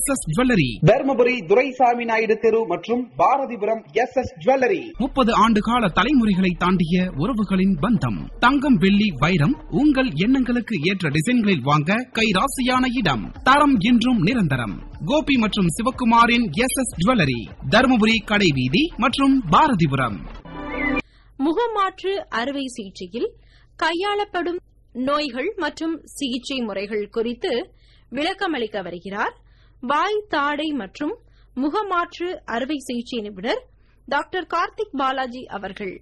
S S jewellery Dharmapuri Duraisamy Naidu தெரு மற்றும் Bharathipuram S S jewellery முப்பது ஆண்டு கால தலைமுறைகளை தாண்டிய உறவுகளின் பந்தம் தங்கம் வெள்ளி வைரம் உங்கள் எண்ணங்களுக்கு ஏற்ற டிசைன்களில் வாங்க கைராசியான இடம் தரம் என்றும் நிரந்தரம் கோபி மற்றும் சிவக்குமாரின் எஸ் எஸ் ஜுவல்லரி தருமபுரி கடைவீதி மற்றும் பாரதிபுரம் முகமாற்று அறுவை சிகிச்சையில் கையாளப்படும் நோய்கள் மற்றும் சிகிச்சை முறைகள் குறித்து விளக்கமளிக்க வருகிறார் வாய் தாடை மற்றும் முகமாற்று அறுவை சிகிச்சை நிபுணர் டாக்டர் கார்த்திக் பாலாஜி அவர்கள்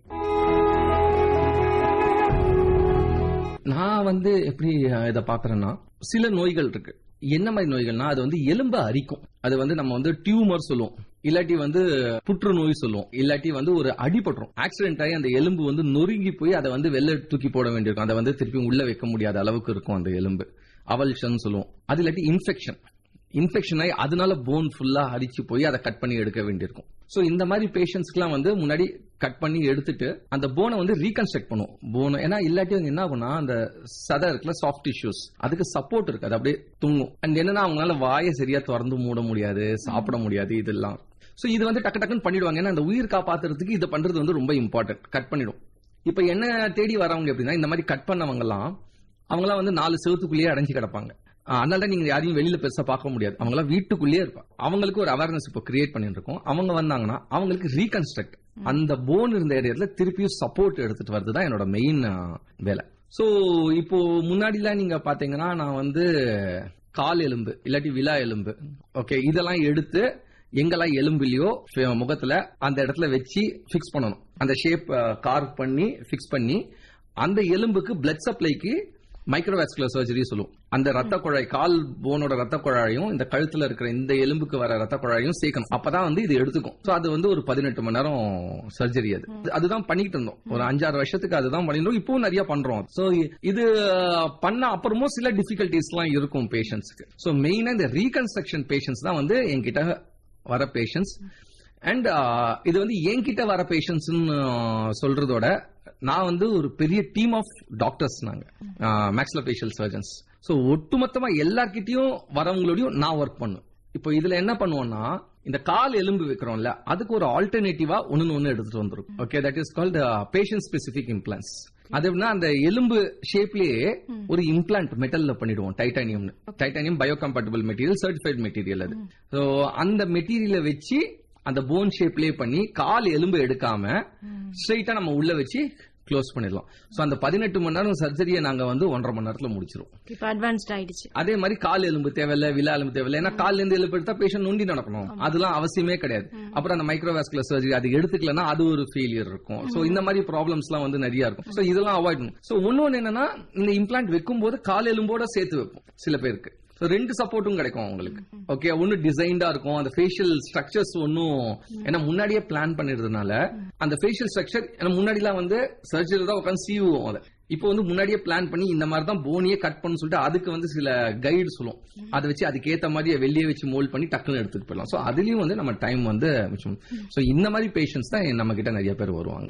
நான் வந்து எப்படி இதை பாக்குறேன்னா சில நோய்கள் இருக்கு என்ன மாதிரி நோய்கள்னா அது வந்து எலும்பை அரிக்கும் அது வந்து நம்ம வந்து டியூமர் சொல்லுவோம் இல்லாட்டி வந்து புற்றுநோய் சொல்லுவோம் இல்லாட்டி வந்து ஒரு அடிபட்டுரும் ஆக்சிடென்ட் ஆகி அந்த எலும்பு வந்து நொறுங்கி போய் அதை வந்து வெளில தூக்கி போட வேண்டியிருக்கும் அதை வந்து திருப்பி உள்ள வைக்க முடியாத அளவுக்கு இருக்கும் அந்த எலும்பு அவல்ஷன் சொல்லுவோம் அது இல்லாட்டி இன்ஃபெக்ஷன் இன்ஃபெக்ஷன் ஆகி அதனால போன் ஃபுல்லா அரிச்சு போய் அதை கட் பண்ணி எடுக்க வேண்டியிருக்கும் சோ இந்த மாதிரி பேஷண்ட்ஸ்க்குலாம் வந்து முன்னாடி கட் பண்ணி எடுத்துட்டு அந்த போனை வந்து ரீகன்ஸ்ட்ரக்ட் பண்ணுவோம் போனை ஏன்னா இல்லாட்டி வந்து என்ன ஆகும்னா அந்த சதை இருக்குல்ல சாஃப்ட் டிஷ்யூஸ் அதுக்கு சப்போர்ட் இருக்கு அது அப்படியே தூங்கும் அண்ட் என்னன்னா அவங்களால வாயை சரியா திறந்து மூட முடியாது சாப்பிட முடியாது இதெல்லாம் சோ இது வந்து டக்கு டக்குன்னு பண்ணிடுவாங்க ஏன்னா அந்த உயிர் காப்பாத்துறதுக்கு இதை பண்றது வந்து ரொம்ப இம்பார்ட்டன்ட் கட் பண்ணிடும் இப்ப என்ன தேடி வரவங்க எப்படின்னா இந்த மாதிரி கட் பண்ணவங்க எல்லாம் அவங்களாம் வந்து நாலு செவத்துக்குள்ளேயே அடைஞ்சு கிடப்பாங்க ஆஹ் அதனால நீங்க யாரையும் வெளியில பெருசா பார்க்க முடியாது அவங்க எல்லாம் வீட்டுக்குள்ளேயே இருப்பாங்க அவங்களுக்கு ஒரு அவேர்னஸ் இப்போ கிரியேட் பண்ணிட்டு இருக்கோம் அவங்க வந்தாங்கன்னா அவங்களுக்கு ரீகன்ஸ்ட்ரக்ட் அந்த போன் இருந்த ஏரியால திருப்பியும் சப்போர்ட் எடுத்துட்டு வரது தான் என்னோட மெயின் வேலை சோ இப்போ முன்னாடிலாம் நீங்க பாத்தீங்கன்னா நான் வந்து கால் எலும்பு இல்லாட்டி விலா எலும்பு ஓகே இதெல்லாம் எடுத்து எங்கெல்லாம் எலும்புலயோ ஃப- முகத்துல அந்த இடத்துல வச்சு ஃபிக்ஸ் பண்ணணும் அந்த ஷேப் கார்வ் பண்ணி ஃபிக்ஸ் பண்ணி அந்த எலும்புக்கு பிளட் சப்ளைக்கு மைக்ரோவாஸ்குலர் சர்ஜரி சொல்லுவோம் அந்த ரத்த குழாய் கால் போனோட ரத்த குழாயும் இந்த கழுத்துல இருக்கிற இந்த எலும்புக்கு வர ரத்த குழாயும் சேர்க்கணும் அப்பதான் வந்து இது எடுத்துக்கும் சோ அது வந்து ஒரு பதினெட்டு மணி நேரம் சர்ஜரி அது அதுதான் பண்ணிட்டு இருந்தோம் ஒரு அஞ்சாறு வருஷத்துக்கு அதுதான் பண்ணிருந்தோம் இப்பவும் நிறைய பண்றோம் சோ இது பண்ண அப்புறமும் சில டிஃபிகல்டிஸ் எல்லாம் இருக்கும் பேஷண்ட்ஸ்க்கு சோ மெயினா இந்த ரீகன்ஸ்ட்ரக்ஷன் பேஷண்ட்ஸ் தான் வந்து என்கிட்ட வர பேஷண்ட்ஸ் அண்ட் இது வந்து என்கிட்ட வர பேஷண்ட்ஸ் சொல்றதோட நான் வந்து ஒரு பெரிய டீம் ஆஃப் டாக்டர்ஸ் நாங்க மேக்ஸிலோஃபேஷியல் சர்ஜன்ஸ் ஸோ ஒட்டுமொத்தமா எல்லார்கிட்டயும் வரவங்களோடயும் நான் ஒர்க் பண்ணும் இப்போ இதுல என்ன பண்ணுவோம்னா இந்த கால் எலும்பு வைக்கிறோம்ல அதுக்கு ஒரு ஆல்டர்னேட்டிவா ஒன்னு ஒன்னு எடுத்துட்டு வந்துரும் okay that is called patient specific implants அது எப்படின்னா அந்த எலும்பு ஷேப்லயே ஒரு இம்ப்ளான்ட் மெட்டல்ல பண்ணிடுவோம் டைட்டானியம்னு titanium biocompatible material certified material அது ஸோ அந்த மெட்டீரியலை வச்சு அந்த போன் ஷேப்லயே பண்ணி கால் எலும்பு எடுக்காம ஸ்ட்ரைட்டா நம்ம உள்ள வச்சு க்ளோஸ் பண்ணிடலாம் சோ அந்த பதினெட்டு மணி நேரம் சர்ஜரியை நாங்க வந்து ஒன்றரை மணி நேரத்துல முடிச்சிருவோம் இப்ப அட்வான்ஸ்ட் ஆயிடுச்சு அதே மாதிரி கால் எலும்பு தேவையில்ல விலா எலும்பு தேவையில்ல ஏன்னா கால் இருந்து எலும்பு எடுத்தா பேஷண்ட் நொண்டி நடக்கணும் அதெல்லாம் அவசியமே கிடையாது அப்புறம் அந்த மைக்ரோவாஸ்குலர் சர்ஜரி அது எடுத்துக்கலன்னா அது ஒரு ஃபெயிலியர் இருக்கும் சோ இந்த மாதிரி ப்ராப்ளம்ஸ் எல்லாம் வந்து நிறைய இருக்கும் சோ இதெல்லாம் அவாய்ட் பண்ணும் சோ ஒன்னொன்னு என்னன்னா இந்த இம்ப்ளான்ட் வைக்கும் போது கால் எலும்போட சேர்த்து வைப்போம் சில பேருக்கு So, ரெண்டு சப்போர்ட்டும் கிடைக்கும் அவங்களுக்கு ஓகே ஒன்னு டிசைன்டா இருக்கும் அந்த ஃபேஷியல் ஸ்ட்ரக்சர்ஸ் ஒன்னும் ஏன்னா முன்னாடியே பிளான் பண்ணிருந்ததுனால அந்த ஃபேஷியல் ஸ்ட்ரக்சர் ஏன்னா முன்னாடிலாம் வந்து சர்ஜரி தான் உட்காந்து சீவுவோம் அதை இப்போ வந்து முன்னாடியே பிளான் பண்ணி இந்த மாதிரி தான் போனியே கட் பண்ணு சொல்லிட்டு அதுக்கு வந்து சில கைடு சொல்லும் அதை வச்சு அதுக்கேத்த மாதிரி வெளியே வச்சு மோல்ட் பண்ணி டக்குன்னு எடுத்துட்டு போயிடலாம் சோ அதுலயும் வந்து நம்ம டைம் வந்து மிச்சம் சோ இந்த மாதிரி பேஷண்ட்ஸ் தான் நம்ம கிட்ட நிறைய பேர் வருவாங்க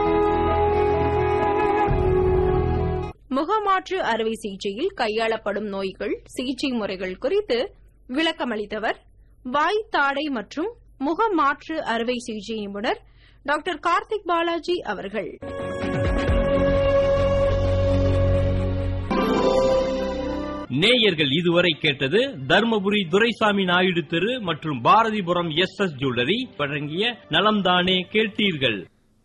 முகமாற்று அறுவை சிகிச்சையில் கையாளப்படும் நோய்கள் சிகிச்சை முறைகள் குறித்து விளக்கமளித்தவர் வாய் தாடை மற்றும் முகமாற்று அறுவை சிகிச்சை நிபுணர் டாக்டர் கார்த்திக் பாலாஜி அவர்கள் நேயர்கள் இதுவரை கேட்டது தர்மபுரி துரைசாமி நாயுடு தெரு மற்றும் பாரதிபுரம் எஸ் எஸ் ஜுவல்லரி வழங்கிய நலம்தானே கேட்டீர்கள்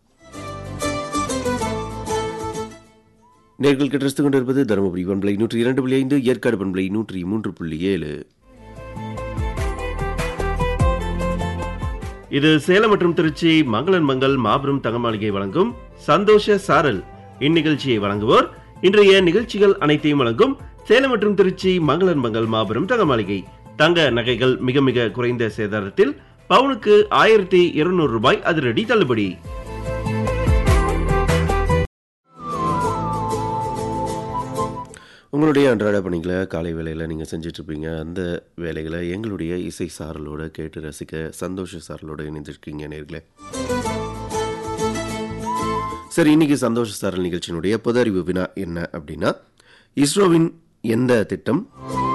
நேர்கள் கெட்டு கொண்டிருப்பது தருமபுரி பண்பலை நூற்றி இரண்டு புள்ளி ஐந்து ஏற்காடு பண்பலை நூற்றி மூன்று புள்ளி ஏழு இது சேலம் மற்றும் திருச்சி மங்களன் மங்கள் மாபெரும் தங்கமாளிகை வழங்கும் சந்தோஷ சாரல் இந்நிகழ்ச்சியை வழங்குவோர் இன்றைய நிகழ்ச்சிகள் அனைத்தையும் வழங்கும் சேலம் மற்றும் திருச்சி மங்களன் மங்கள் மாபெரும் தங்கமாளிகை தங்க நகைகள் மிக மிக குறைந்த சேதாரத்தில் பவுனுக்கு ஆயிரத்தி இருநூறு ரூபாய் அதிரடி தள்ளுபடி உங்களுடைய அன்றாட பணிகளை காலை வேலையில் நீங்கள் செஞ்சிட்ருப்பீங்க அந்த வேலைகளை எங்களுடைய இசை சாரலோட கேட்டு ரசிக்க சந்தோஷ சாரலோட இணைந்திருக்கீங்க நேர்களே சரி இன்னைக்கு சந்தோஷ சாரல் நிகழ்ச்சியினுடைய பொது அறிவு வினா என்ன அப்படின்னா இஸ்ரோவின் எந்த திட்டம்